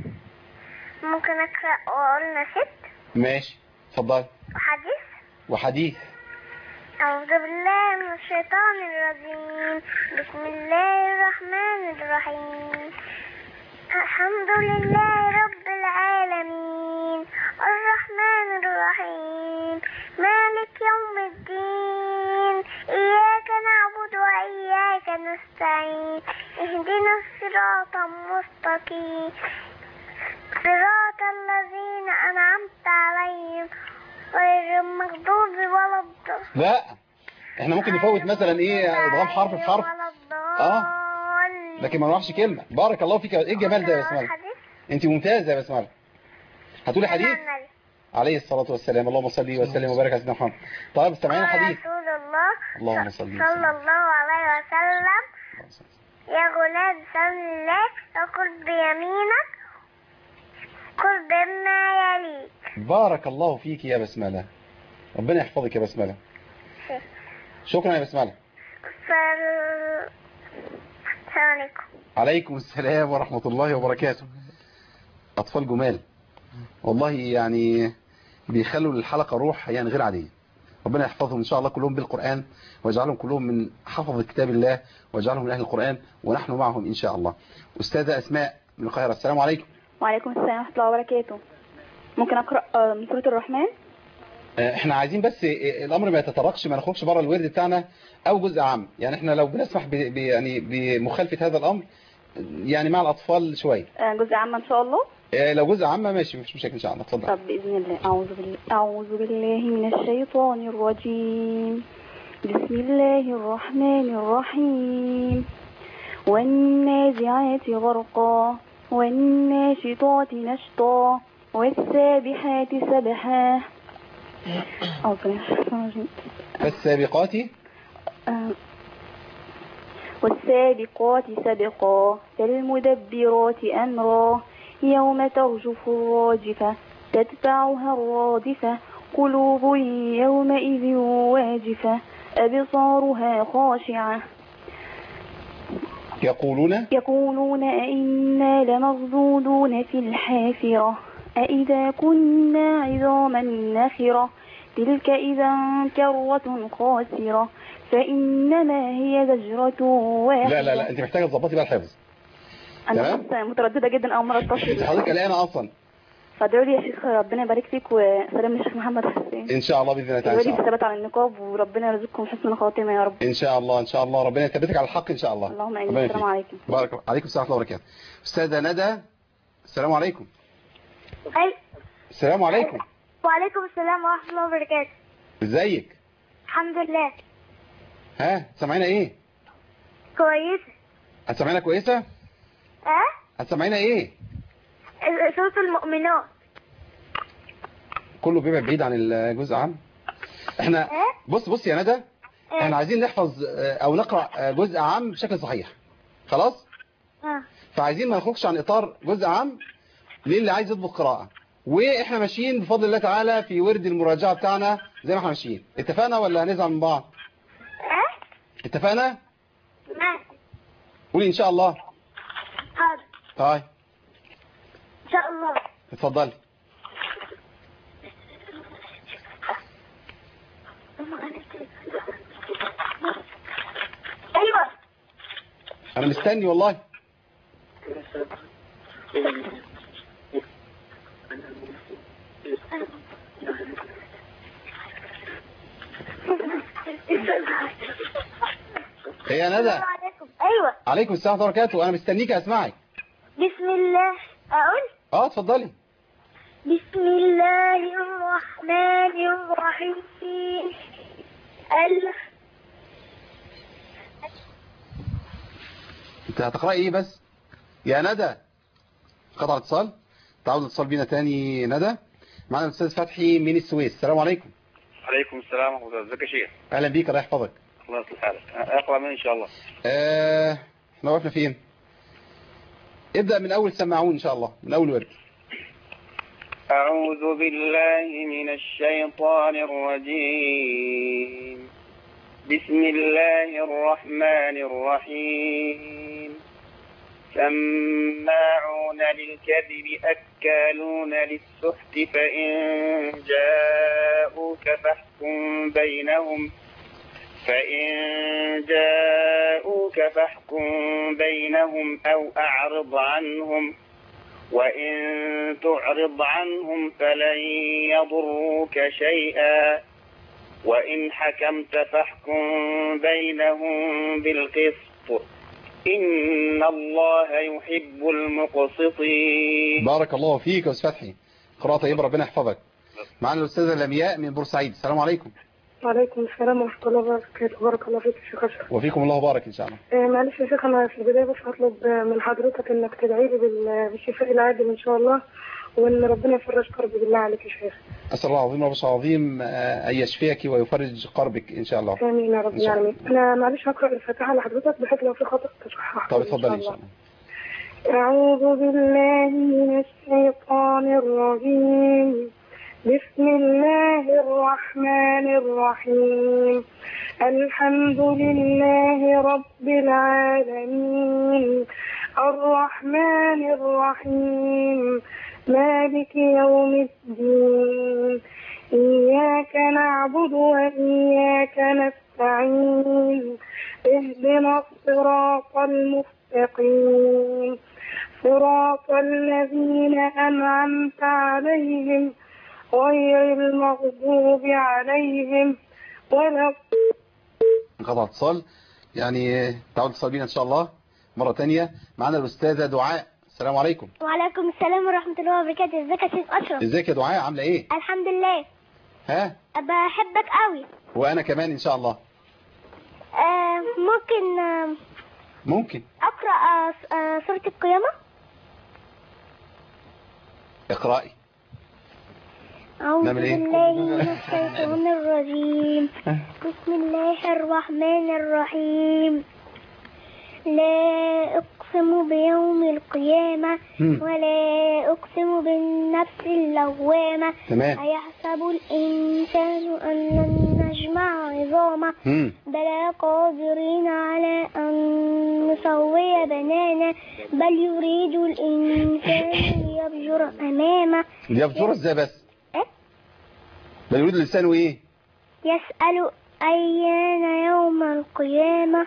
ممكن أقرأ وأقول نشيد ماشي اتفضلي وحديث وحديث أعوذ بالله من الشيطان الرجيم بسم الله الرحمن الرحيم الحمد لله رب العالمين الرحمن الرحيم مالك يوم الدين إياك نعبد وإياك نستعين اهدنا الصراط المستقيم صراط الذين أنعمت عليهم غير المغضوب ولا الضالين لا احنا ممكن نفوت مثلا ايه ادغام حرف في حرف اه لكن ما نروحش كلمه بارك الله فيك ايه الجمال ده يا بسمله انت ممتازه يا بسمله هتقولي حديث عليه الصلاه والسلام اللهم صل وسلم وبارك على سيدنا محمد طيب استمعينا حديث رسول الله اللهم صل صلى وسلم الله عليه وسلم يا غلام سل الله وكل بيمينك كل بما يليك بارك الله فيك يا بسمله ربنا يحفظك يا بسمله شكرا يا بسمله فال... السلام عليكم عليكم السلام ورحمة الله وبركاته أطفال جمال والله يعني بيخلوا الحلقة روح يعني غير عادية ربنا يحفظهم إن شاء الله كلهم بالقرآن ويجعلهم كلهم من حفظ كتاب الله ويجعلهم من أهل القرآن ونحن معهم إن شاء الله أستاذة أسماء من القاهرة السلام عليكم وعليكم السلام ورحمة الله وبركاته ممكن أقرأ آه، من سورة الرحمن آه، احنا عايزين بس آه، الامر ما يتطرقش ما نخرجش بره الورد بتاعنا او جزء عام يعني احنا لو بنسمح ب ب- يعني بمخالفه هذا الامر يعني مع الاطفال شويه آه، جزء عام إن شاء الله آه، لو جزء عام ماشي مفيش مشاكل ان شاء الله اتفضل طب بإذن الله أعوذ بالله, أعوذ بالله من الشيطان الرجيم بسم الله الرحمن الرحيم والنازعات غرقا والناشطات نشطا والسابحات سبحا أعوذ بالله من الشيطان الرجيم. فالسابقات آه. والسابقات سبقا فالمدبرات أمرا يوم ترجف الراجفة تتبعها الرادفة قلوب يومئذ واجفة أبصارها خاشعة يقولون يقولون أئنا لمردودون في الحافرة أئذا كنا عظاما نخرة تلك إذا كرة خاسرة فإنما هي زجرة واحدة لا لا لا انت محتاجه تظبطي بقى الحفظ أنا تمام. بس مترددة جدا أول مرة انت أتصل حضرتك قلقانه اصلا فادعوا لي يا شيخ ربنا يبارك فيك وسلام الشيخ محمد حسين ان شاء الله باذن الله تعالى ادعوا إن لي شاء الله. بالثبات على النقاب وربنا يرزقكم حسن الخاتمة يا رب ان شاء الله ان شاء الله ربنا يثبتك على الحق ان شاء الله اللهم آمين. ربنا السلام يفيك. عليكم. بارك الله عليكم السلام ورحمه الله وبركاته استاذه ندى السلام عليكم السلام عليكم وعليكم السلام ورحمة الله وبركاته ازيك الحمد لله ها سامعينا ايه كويسة هتسمعينا كويسه اه هتسمعينا ايه صوت المؤمنات كله بيبعد بعيد عن الجزء عام احنا بص بص يا ندى احنا عايزين نحفظ آه، او نقرا آه، جزء عام بشكل صحيح خلاص اه فعايزين ما نخرجش عن اطار جزء عام للي عايز يضبط قراءه واحنا ماشيين بفضل الله تعالى في ورد المراجعه بتاعنا زي ما احنا ماشيين اتفقنا ولا هنزعل من بعض اه اتفقنا ماشي قولي ان شاء الله حاضر طيب ان شاء الله اتفضلي ايوه انا مستني والله ايه يا ندى السلام عليكم ايوه عليكم السلام ورحمه الله وبركاته انا مستنيك اسمعك بسم الله اقول اه اتفضلي بسم الله الرحمن الرحيم ال انت هتقرأي ايه بس يا ندى قطع اتصال تعود اتصال بينا تاني ندى معنا الاستاذ فتحي من السويس السلام عليكم عليكم السلام ورحمة الله ازيك يا شيخ اهلا بيك الله يحفظك الله يصلح حالك اقرا من ان شاء الله آه، احنا وقفنا فين ابدأ من اول سمعون ان شاء الله من اول ورد أعوذ بالله من الشيطان الرجيم بسم الله الرحمن الرحيم سماعون للكذب أكالون للسحت فإن جاءوك فاحكم بينهم فإن جاءوك فاحكم بينهم أو أعرض عنهم وإن تعرض عنهم فلن يضروك شيئا وإن حكمت فاحكم بينهم بالقسط إن الله يحب المقسطين بارك الله فيك يا استاذ فتحي قراءة طيبة ربنا يحفظك معنا الاستاذة لمياء من بورسعيد السلام عليكم وعليكم السلام ورحمة الله وبركاته بارك الله فيك يا شيخ أشرف وفيكم الله بارك ان شاء الله آه، معلش يا شيخ أنا في البداية بس هطلب آه، من حضرتك إنك تدعي لي بال- بالشفاء العاجل إن شاء الله وإن ربنا يفرج كربي بالله عليك يا شيخ أسأل الله العظيم رب العظيم آه، أن يشفيك ويفرج قربك إن شاء الله آمين يا رب إن شاء الله. العالمين أنا معلش هقرأ الفاتحة لحضرتك بحيث لو في خطأ تصحح طب اتفضلي إن شاء الله أعوذ بالله من الشيطان الرجيم بسم الله الرحمن الرحيم الحمد لله رب العالمين الرحمن الرحيم مالك يوم الدين إياك نعبد وإياك نستعين اهدنا الصراط المستقيم صراط الذين أنعمت عليهم غير المغضوب عليهم ولا انقطع اتصال يعني تعود اتصال بينا إن شاء الله مرة تانية معنا الأستاذة دعاء السلام عليكم وعليكم السلام ورحمة الله وبركاته ازيك يا شيخ أشرف ازيك يا دعاء عاملة إيه الحمد لله ها بحبك قوي وأنا كمان إن شاء الله آه ممكن آه ممكن أقرأ آه آه سورة القيامة اقرأي أعوذ نعمل إيه؟ بالله من الشيطان الرجيم بسم الله الرحمن الرحيم لا أقسم بيوم القيامة مم. ولا أقسم بالنفس اللوامة تمام. أيحسب الإنسان أن لن نجمع عظامه مم. بلى قادرين على أن نسوي بنانا بل يريد الإنسان ليبجر أمامه دي بصورة ازاي بس إيه؟ بل يريد لسانه ايه يسأل أيان يوم القيامة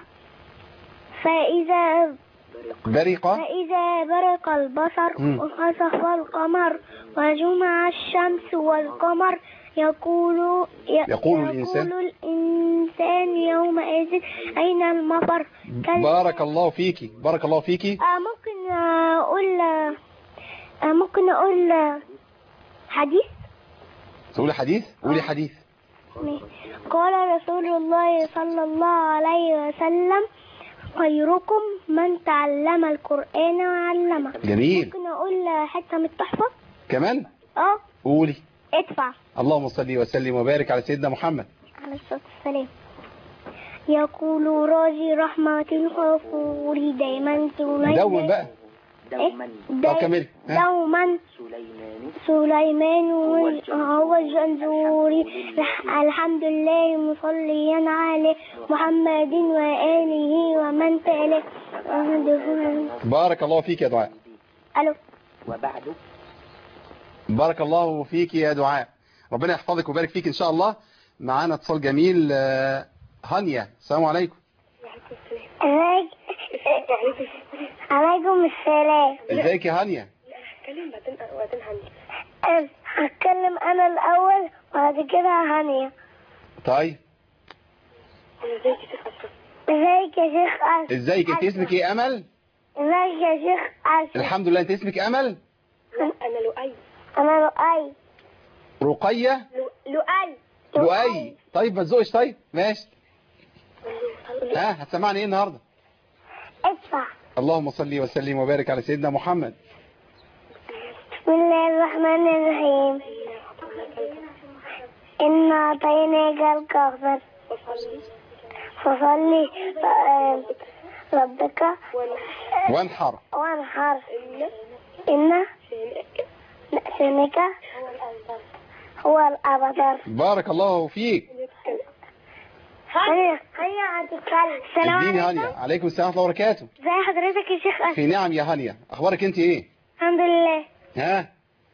فإذا برقة فإذا برق البصر مم. وخسف القمر وجمع الشمس والقمر يقول ي- يقول الإنسان. يقول الإنسان يومئذ أين المفر كلا بارك الله فيكي بارك الله فيكي آه ممكن آه، أقول آه، آه، ممكن أقول آه، حديث تقولي حديث قولي حديث قال رسول الله صلى الله عليه وسلم خيركم من تعلم القرآن وعلمه جميل ممكن أقول حتة من التحفة كمان اه قولي ادفع اللهم صل وسلم وبارك على سيدنا محمد عليه الصلاة والسلام يقول راجي رحمة الغفور دايما سليمان دون بقى إيه؟ اه كملي ها؟ دوما سليمان هو الجنزوري الحمد لله مصليا على محمد وآله ومن تاله بارك الله فيك يا دعاء ألو وبعد بارك الله فيك يا دعاء ربنا يحفظك ويبارك فيك ان شاء الله معانا اتصال جميل آه، هانيا السلام عليكم عليكم السلام ازيك يا هانيا هتكلم بعدين بعدين هني أه، هتكلم أنا الأول وبعد كده هانية طيب ازيك يا شيخ أشرف ازيك يا شيخ أشرف ازيك انت اسمك ايه امل ازيك يا شيخ أشرف الحمد لله انت اسمك امل انا لؤي أنا لؤي رقية لؤي لؤي طيب ما تزقش طيب ماشي ها هتسمعني ايه النهارده ادفع اللهم صل وسلم وبارك على سيدنا محمد بسم الله الرحمن الرحيم إنا أعطيناك الكوثر فصلي آه، ربك وانحر وانحر إن شانك هو الأبتر بارك الله فيك هيا هيا هتتكلم السلام اديني عليكم هانيا عليكم السلام ورحمه الله وبركاته ازي حضرتك يا شيخ أشرف في نعم يا هانيا اخبارك انت ايه الحمد لله ها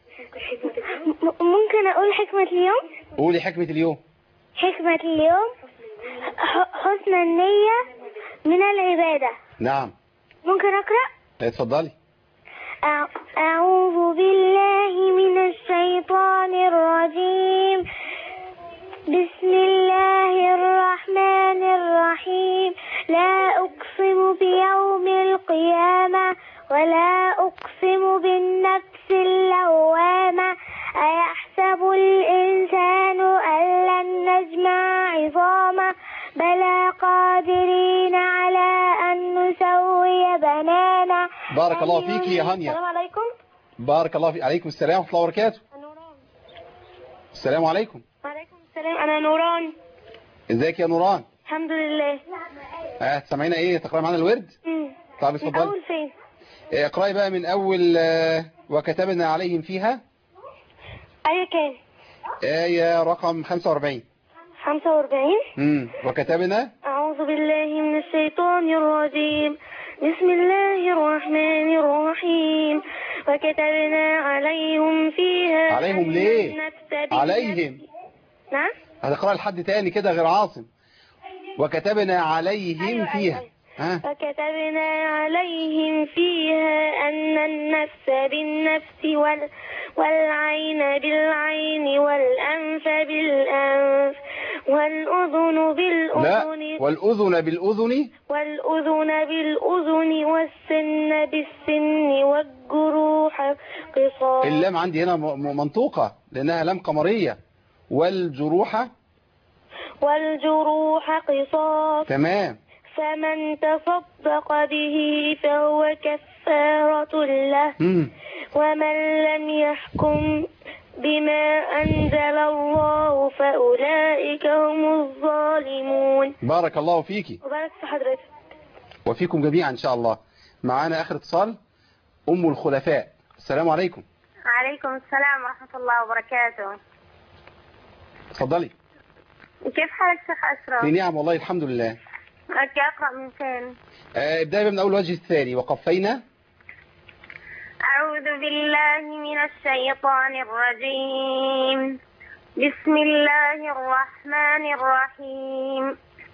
م- ممكن أقول حكمة اليوم قولي حكمة اليوم حكمة اليوم ح- حسن النية من العبادة نعم ممكن أقرأ اتفضلي أع- أعوذ بالله من الشيطان الرجيم بسم الله الرحمن الرحيم لا أقسم بيوم القيامة ولا أقسم بالنفس اللوامة أيحسب الإنسان أن لن نجمع عظامه بلى قادرين على أن نسوي بنانا بارك الله فيك يا هانيا السلام عليكم بارك الله فيك عليكم السلام ورحمه الله وبركاته السلام عليكم وعليكم السلام أنا نوران ازيك يا نوران الحمد لله ها تسمعينا ايه تقرأ معانا الورد مم. طب من اتفضلي أول فين إيه، اقرأي بقى من اول آه، وكتبنا عليهم فيها أي كان آية رقم 45 45 امم وكتبنا أعوذ بالله من الشيطان الرجيم بسم الله الرحمن الرحيم وكتبنا عليهم فيها عليهم أن ليه النفس بالنفس- عليهم نعم هتقرأ لحد تاني كده غير عاصم وكتبنا عليهم فيها ها وكتبنا عليهم فيها أن النفس بالنفس وال والعين بالعين والأنف بالأنف والأذن لا بالأذن والأذن بالأذن والأذن بالأذن والسن بالسن والجروح قصاص اللام عندي هنا م- م- منطوقة لأنها لام قمرية والجروح والجروح قصاص تمام فمن تصدق به فهو كفارة له مم. ومن لم يحكم بما أنزل الله فأولئك هم الظالمون بارك الله فيكي وبارك في حضرتك وفيكم جميعا إن شاء الله معانا آخر اتصال أم الخلفاء السلام عليكم عليكم السلام ورحمة الله وبركاته اتفضلي كيف حالك شيخ أشرف؟ في نعم والله الحمد لله أوكي أقرأ من فين؟ آه، ابدأي من أول الوجه الثاني وقفينا أعوذ بالله من الشيطان الرجيم بسم الله الرحمن الرحيم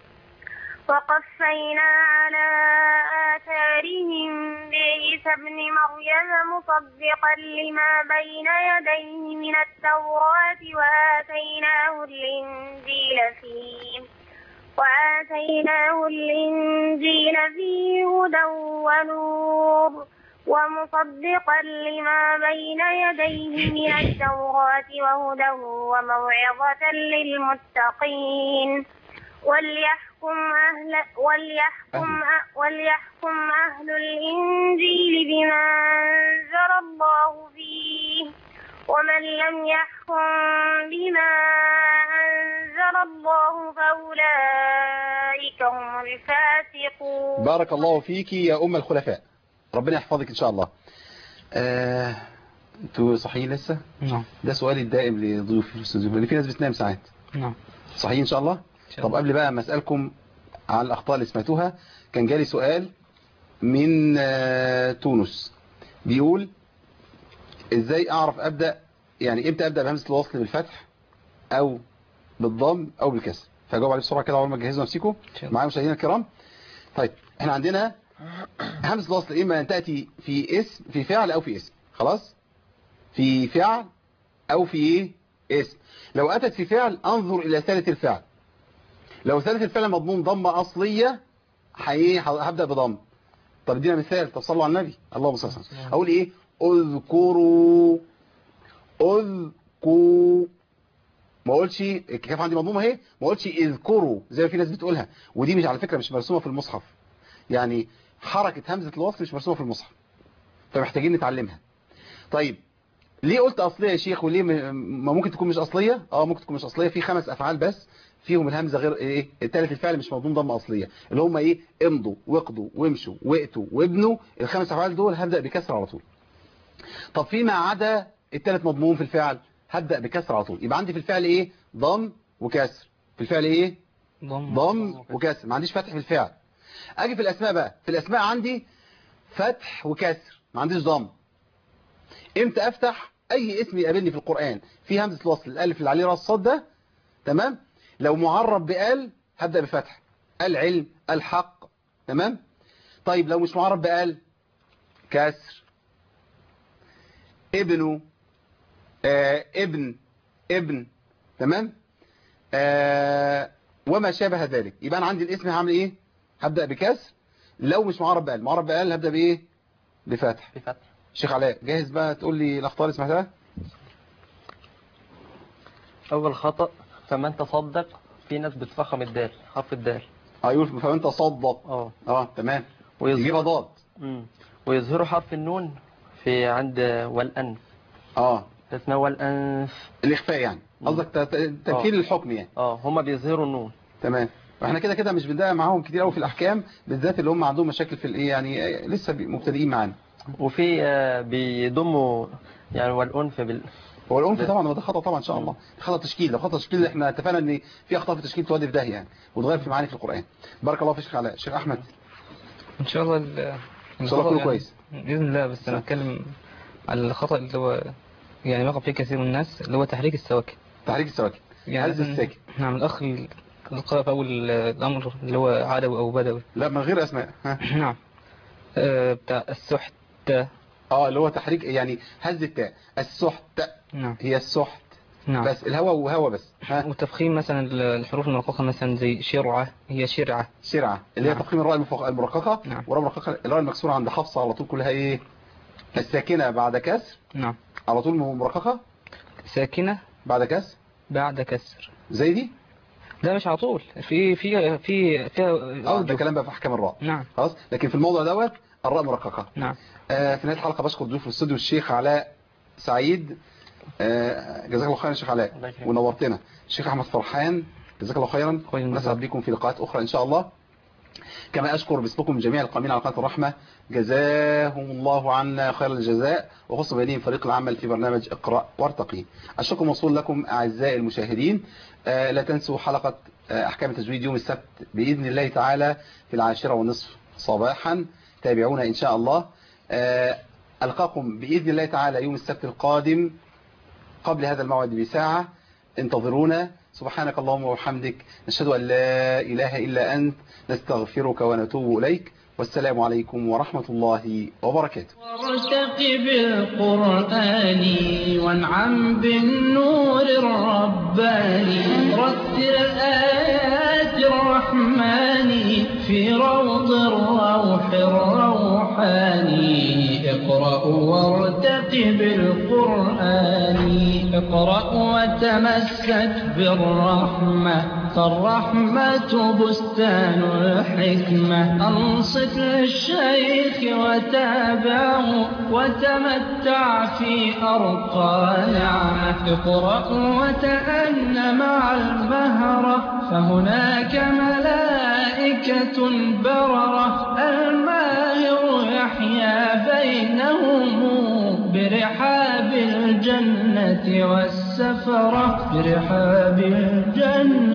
وقفينا على آثارهم بعيسى ابن مريم مصدقا لما بين يديه من التوراة وآتيناه الإنجيل فيه وآتيناه الإنجيل فيه هدى ونور ومصدقا لما بين يديه من التوراة وهدى وموعظة للمتقين وليحكم أهل وليحكم أ- وليحكم أهل الإنجيل بما أنزل الله فيه ومن لم يحكم بما أنزل الله فأولئك هم الفاسقون بارك الله فيكي يا أم الخلفاء ربنا يحفظك إن شاء الله آه، انتوا صحيين لسه نعم ده سؤالي الدائم لضيوفي في الاستوديو لأن في ناس بتنام ساعات نعم صحيح إن شاء الله طب قبل بقى ما أسألكم عن الأخطاء اللي سمعتوها كان جالي سؤال من آه، تونس بيقول إزاي أعرف أبدأ يعني إمتى أبدأ بهمزة الوصل بالفتح أو بالضم أو بالكسر فجاوب عليه بسرعة كده أول ما تجهزوا نفسكم معايا مشاهدينا الكرام طيب احنا عندنا همزة الوصل إما أن تأتي في اسم في فعل أو في اسم خلاص في فعل أو في إيه اسم لو أتت في فعل أنظر إلى ثالث الفعل لو ثالث الفعل مضمون ضمة أصلية حقيقي هبدأ بضم طب ادينا مثال طب صلوا على النبي اللهم صل وسلم أقول إيه اذكروا اذكروا ما اقولش الكاف عندي مضمومه اهي ما اقولش اذكروا زي ما في ناس بتقولها ودي مش على فكرة مش مرسومة في المصحف يعني حركة همزة الوصل مش مرسومة في المصحف فمحتاجين نتعلمها طيب ليه قلت أصلية يا شيخ وليه م- ما ممكن تكون مش أصلية اه ممكن تكون مش أصلية في خمس أفعال بس فيهم الهمزة غير ايه الثالث الفعل مش مضمون ضمة أصلية اللي هم ايه امضوا واقضوا وامشوا واتوا وابنوا الخمس أفعال دول هبدأ بكسر على طول طب فيما عدا الثالث مضمون في الفعل هبدأ بكسر على طول يبقى عندي في الفعل ايه ضم وكسر في الفعل ايه ضم ضم وكسر ما عنديش فتح في الفعل اجي في الاسماء بقى في الاسماء عندي فتح وكسر ما عنديش ضم امتى افتح اي اسم يقابلني في القرآن في همزة الوصل الالف اللي عليه راس صاد ده تمام لو معرب بال هبدأ بفتح العلم الحق تمام طيب لو مش معرب بال كسر ابنه آه ابن ابن تمام آه وما شابه ذلك يبقى انا عندي الاسم هعمل ايه هبدأ بكسر لو مش معرب بال معرب بال هبدأ بايه بفتح بفتح شيخ علاء جاهز بقى تقول لي الاخطاء اللي سمعتها أول خطأ فمن تصدق في ناس بتفخم الدال حرف الدال ايوه فمن تصدق اه اه تمام ويظهر- يجيبها ضاد مم. ويظهروا حرف النون في عند والأنف اه اسمها والأنف الاخفاء يعني قصدك ت- ت- تمثيل آه. الحكم يعني اه هما بيظهروا النون تمام واحنا كده كده مش بندقق معاهم كتير قوي في الاحكام بالذات اللي هم عندهم مشاكل في الايه يعني آه، لسه بي- مبتدئين معانا وفي آه، بيضموا يعني والأنف بال هو العنف طبعا ما ده خطا طبعا ان شاء الله خطا تشكيل لو خطا تشكيل احنا اتفقنا ان في اخطاء في التشكيل تودي في داهيه يعني وتغير في معاني في القران بارك الله فيك شيخ علاء شيخ احمد ان شاء الله ال- إن شاء الله كله الخطأ كويس. يعني باذن الله بس انا اتكلم على الخطا اللي هو يعني وقع فيه كثير من الناس اللي هو تحريك السواكن تحريك السواكن يعني هز لازم- الساكن نعم الاخ اللي قرأ في اول الامر اللي هو عدوي او بدوي لا من غير اسماء ها نعم آه، بتاع السحت اه اللي هو تحريك يعني هز التاء السحت نعم هي السحت نعم بس الهواء وهوا بس ها وتفخيم مثلا الحروف المرققة مثلا زي شرعة هي شرعة شرعة اللي هي نعم. تقييم الراء المفخ- المرققة نعم. والراء المرققة الراء المكسورة عند حفصة على طول كلها ايه الساكنة بعد كسر نعم على طول مرققة ساكنة بعد كسر بعد كسر زي دي لا مش على طول في في في فيها اه ده أوجه كلام بقى في احكام الراء نعم خلاص لكن في الموضوع دوت الراء مرققة نعم آه في نهاية الحلقة بشكر ضيوف الاستوديو الشيخ علاء سعيد آه، جزاك الله خيرا يا شيخ علاء الله يكرمك. ونورتنا الشيخ احمد فرحان جزاك الله خيرا نسعد بكم في لقاءات اخرى ان شاء الله كما اشكر باسمكم جميع القائمين على قناه الرحمه جزاهم الله عنا خير الجزاء وخص بينهم فريق العمل في برنامج اقرا وارتقي الشكر موصول لكم اعزائي المشاهدين آه، لا تنسوا حلقه آه، احكام التجويد يوم السبت باذن الله تعالى في العاشره والنصف صباحا تابعونا ان شاء الله آه، القاكم باذن الله تعالى يوم السبت القادم قبل هذا الموعد بساعة انتظرونا سبحانك اللهم وبحمدك نشهد أن لا إله إلا أنت نستغفرك ونتوب إليك والسلام عليكم ورحمة الله وبركاته وارتقب القرآن وانعم بالنور الرباني رتل آيات الرحمن في روض الروح الروحاني اقرأ وارتقب القرآن اقرأ وتمسك بالرحمة فالرحمة بستان الحكمة أنصت للشيخ وتابعه وتمتع في أرقى نعمة اقرأ وتأن مع المهرة فهناك ملائكة بررة الماهر يحيا بينهم برحاب الجنة والسفرة برحاب الجنة